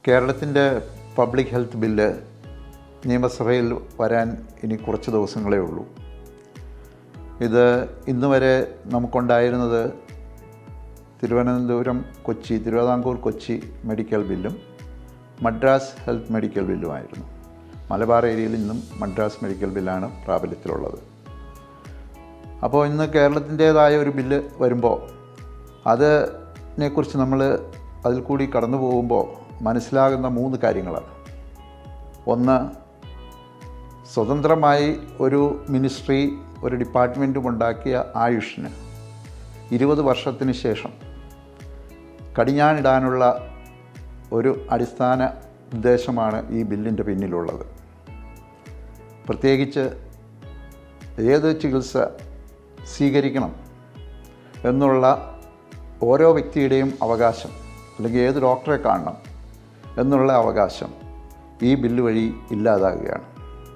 കേരളത്തിൻ്റെ public health bill നിയമസഭയിൽ വരാൻ ഇനി കുറച്ച് ദിവസങ്ങളേ ഉള്ളൂ ഇത് ഇന്ന് വരെ നമുക്കുണ്ടായിരുന്നത് തിരുവനന്തപുരം കൊച്ചി തിരുവിതാംകൂർ കൊച്ചി മെഡിക്കൽ ബില്ലും മദ്രാസ് ഹെൽത്ത് മെഡിക്കൽ ബില്ലുമായിരുന്നു മലബാർ ഏരിയയിൽ ഇന്നും മദ്രാസ് മെഡിക്കൽ ബില്ലാണ് പ്രാബല്യത്തിലുള്ളത് അപ്പോൾ ഇന്ന് കേരളത്തിൻ്റേതായ ഒരു ബില്ല് വരുമ്പോൾ അതിനെക്കുറിച്ച് നമ്മൾ അതിൽ കൂടി കടന്നു പോകുമ്പോൾ മനസ്സിലാകുന്ന മൂന്ന് കാര്യങ്ങളാണ് ഒന്ന് സ്വതന്ത്രമായി ഒരു മിനിസ്ട്രി ഒരു ഡിപ്പാർട്ട്മെൻറ്റും ഉണ്ടാക്കിയ ആയുഷിന് ഇരുപത് വർഷത്തിന് ശേഷം കടിഞ്ഞാണിടാനുള്ള ഒരു അടിസ്ഥാന ഉദ്ദേശമാണ് ഈ ബില്ലിൻ്റെ പിന്നിലുള്ളത് പ്രത്യേകിച്ച് ഏത് ചികിത്സ സ്വീകരിക്കണം എന്നുള്ള ഓരോ വ്യക്തിയുടെയും അവകാശം അല്ലെങ്കിൽ ഏത് ഡോക്ടറെ കാണണം എന്നുള്ള അവകാശം ഈ ബില്ല് വഴി ഇല്ലാതാകുകയാണ്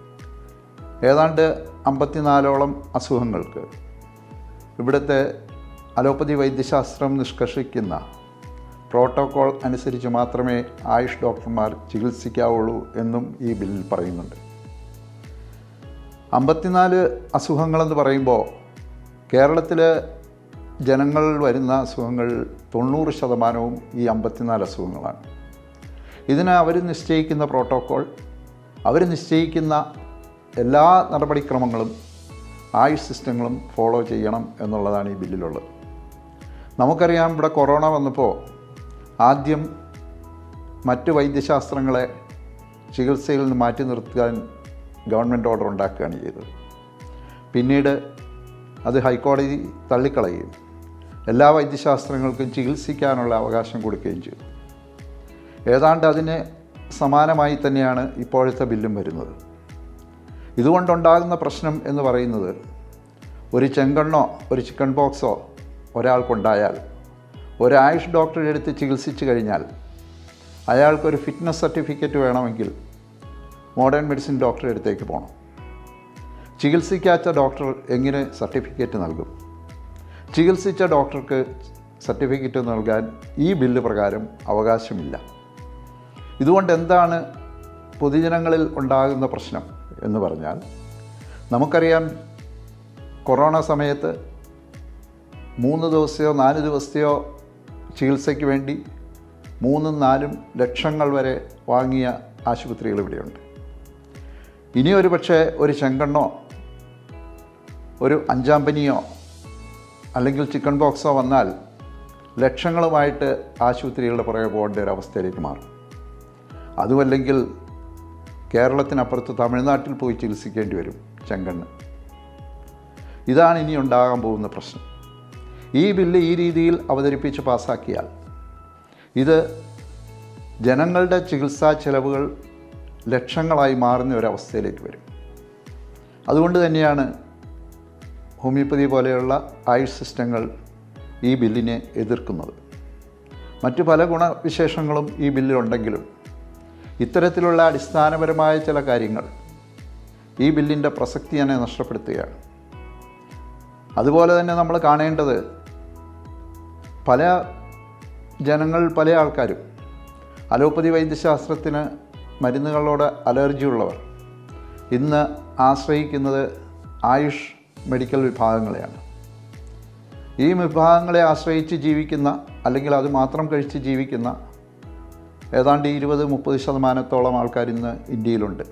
ഏതാണ്ട് അമ്പത്തിനാലോളം അസുഖങ്ങൾക്ക് ഇവിടുത്തെ അലോപ്പതി വൈദ്യശാസ്ത്രം നിഷ്കർഷിക്കുന്ന പ്രോട്ടോകോൾ അനുസരിച്ച് മാത്രമേ ആയുഷ് ഡോക്ടർമാർ ചികിത്സിക്കാവുള്ളൂ എന്നും ഈ ബില്ലിൽ പറയുന്നുണ്ട് അമ്പത്തിനാല് അസുഖങ്ങളെന്ന് പറയുമ്പോൾ കേരളത്തിലെ ജനങ്ങൾ വരുന്ന അസുഖങ്ങൾ തൊണ്ണൂറ് ശതമാനവും ഈ അമ്പത്തിനാല് അസുഖങ്ങളാണ് ഇതിന് അവർ നിശ്ചയിക്കുന്ന പ്രോട്ടോക്കോൾ അവർ നിശ്ചയിക്കുന്ന എല്ലാ നടപടിക്രമങ്ങളും ആയുഷ് സിസ്റ്റങ്ങളും ഫോളോ ചെയ്യണം എന്നുള്ളതാണ് ഈ ബില്ലിലുള്ളത് നമുക്കറിയാം ഇവിടെ കൊറോണ വന്നപ്പോൾ ആദ്യം മറ്റ് വൈദ്യശാസ്ത്രങ്ങളെ ചികിത്സയിൽ നിന്ന് മാറ്റി നിർത്താൻ ഗവൺമെൻറ് ഓർഡർ ഉണ്ടാക്കുകയാണ് ചെയ്തത് പിന്നീട് അത് ഹൈക്കോടതി തള്ളിക്കളയുകയും എല്ലാ വൈദ്യശാസ്ത്രങ്ങൾക്കും ചികിത്സിക്കാനുള്ള അവകാശം കൊടുക്കുകയും ചെയ്തു ഏതാണ്ട് അതിന് സമാനമായി തന്നെയാണ് ഇപ്പോഴത്തെ ബില്ലും വരുന്നത് ഇതുകൊണ്ടുണ്ടാകുന്ന പ്രശ്നം എന്ന് പറയുന്നത് ഒരു ചെങ്കണ്ണോ ഒരു ചിക്കൻ പോക്സോ ഒരാൾക്കുണ്ടായാൽ ഒരു ആയുഷ് ഡോക്ടറെ അടുത്ത് ചികിത്സിച്ച് കഴിഞ്ഞാൽ അയാൾക്കൊരു ഫിറ്റ്നസ് സർട്ടിഫിക്കറ്റ് വേണമെങ്കിൽ മോഡേൺ മെഡിസിൻ ഡോക്ടറെ അടുത്തേക്ക് പോകണം ചികിത്സിക്കാത്ത ഡോക്ടർ എങ്ങനെ സർട്ടിഫിക്കറ്റ് നൽകും ചികിത്സിച്ച ഡോക്ടർക്ക് സർട്ടിഫിക്കറ്റ് നൽകാൻ ഈ ബില്ല് പ്രകാരം അവകാശമില്ല ഇതുകൊണ്ട് എന്താണ് പൊതുജനങ്ങളിൽ ഉണ്ടാകുന്ന പ്രശ്നം എന്ന് പറഞ്ഞാൽ നമുക്കറിയാം കൊറോണ സമയത്ത് മൂന്ന് ദിവസത്തെയോ നാല് ദിവസത്തെയോ ചികിത്സയ്ക്ക് വേണ്ടി മൂന്നും നാലും ലക്ഷങ്ങൾ വരെ വാങ്ങിയ ആശുപത്രികൾ ഇവിടെയുണ്ട് ഇനി ഒരു പക്ഷേ ഒരു ചെങ്കണ്ണോ ഒരു അഞ്ചാം പനിയോ അല്ലെങ്കിൽ ചിക്കൻ ബോക്സോ വന്നാൽ ലക്ഷങ്ങളുമായിട്ട് ആശുപത്രികളുടെ പുറകെ പോകേണ്ട ഒരു അവസ്ഥയിലേക്ക് മാറും അതുമല്ലെങ്കിൽ കേരളത്തിനപ്പുറത്ത് തമിഴ്നാട്ടിൽ പോയി ചികിത്സിക്കേണ്ടി വരും ചെങ്കണ്ണ് ഇതാണ് ഇനി ഉണ്ടാകാൻ പോകുന്ന പ്രശ്നം ഈ ബില്ല് ഈ രീതിയിൽ അവതരിപ്പിച്ച് പാസ്സാക്കിയാൽ ഇത് ജനങ്ങളുടെ ചികിത്സാ ചെലവുകൾ ലക്ഷങ്ങളായി മാറുന്ന ഒരവസ്ഥയിലേക്ക് വരും അതുകൊണ്ട് തന്നെയാണ് ഹോമിയോപ്പതി പോലെയുള്ള ആയുഷ് സിസ്റ്റങ്ങൾ ഈ ബില്ലിനെ എതിർക്കുന്നത് മറ്റു പല ഗുണവിശേഷങ്ങളും ഈ ബില്ലിലുണ്ടെങ്കിലും ഇത്തരത്തിലുള്ള അടിസ്ഥാനപരമായ ചില കാര്യങ്ങൾ ഈ ബില്ലിൻ്റെ പ്രസക്തി തന്നെ നഷ്ടപ്പെടുത്തുകയാണ് അതുപോലെ തന്നെ നമ്മൾ കാണേണ്ടത് പല ജനങ്ങൾ പല ആൾക്കാരും അലോപ്പതി വൈദ്യശാസ്ത്രത്തിന് മരുന്നുകളോട് അലർജിയുള്ളവർ ഇന്ന് ആശ്രയിക്കുന്നത് ആയുഷ് മെഡിക്കൽ വിഭാഗങ്ങളെയാണ് ഈ വിഭാഗങ്ങളെ ആശ്രയിച്ച് ജീവിക്കുന്ന അല്ലെങ്കിൽ അത് മാത്രം കഴിച്ച് ജീവിക്കുന്ന ഏതാണ്ട് ഇരുപത് മുപ്പത് ശതമാനത്തോളം ആൾക്കാർ ഇന്ന് ഇന്ത്യയിലുണ്ട്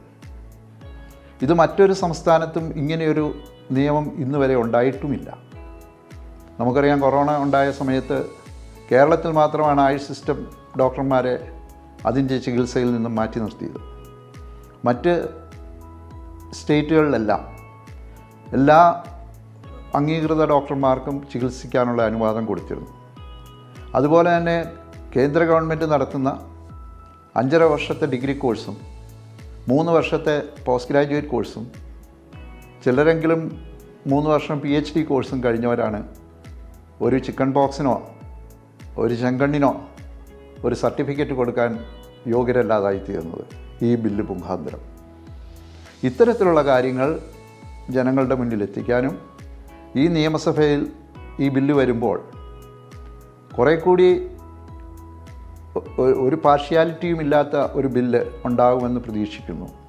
ഇത് മറ്റൊരു സംസ്ഥാനത്തും ഇങ്ങനെയൊരു നിയമം ഇന്ന് വരെ ഉണ്ടായിട്ടുമില്ല നമുക്കറിയാം കൊറോണ ഉണ്ടായ സമയത്ത് കേരളത്തിൽ മാത്രമാണ് ആയുഷ് സിസ്റ്റം ഡോക്ടർമാരെ അതിൻ്റെ ചികിത്സയിൽ നിന്നും മാറ്റി നിർത്തിയത് മറ്റ് സ്റ്റേറ്റുകളിലെല്ലാം എല്ലാ അംഗീകൃത ഡോക്ടർമാർക്കും ചികിത്സിക്കാനുള്ള അനുവാദം കൊടുത്തിരുന്നു അതുപോലെ തന്നെ കേന്ദ്ര ഗവൺമെൻറ് നടത്തുന്ന അഞ്ചര വർഷത്തെ ഡിഗ്രി കോഴ്സും മൂന്ന് വർഷത്തെ പോസ്റ്റ് ഗ്രാജുവേറ്റ് കോഴ്സും ചിലരെങ്കിലും മൂന്ന് വർഷം പി എച്ച് ഡി കോഴ്സും കഴിഞ്ഞവരാണ് ഒരു ചിക്കൻ ബോക്സിനോ ഒരു ചെങ്കണ്ണിനോ ഒരു സർട്ടിഫിക്കറ്റ് കൊടുക്കാൻ യോഗ്യരല്ലാതായി തീർന്നത് ഈ ബില്ല് മുഖാന്തരം ഇത്തരത്തിലുള്ള കാര്യങ്ങൾ ജനങ്ങളുടെ മുന്നിൽ എത്തിക്കാനും ഈ നിയമസഭയിൽ ഈ ബില്ല് വരുമ്പോൾ കുറേ കൂടി ഒ- ഒരു പാർഷ്യാലിറ്റിയും ഇല്ലാത്ത ഒരു ബില്ല് ഉണ്ടാകുമെന്ന് പ്രതീക്ഷിക്കുന്നു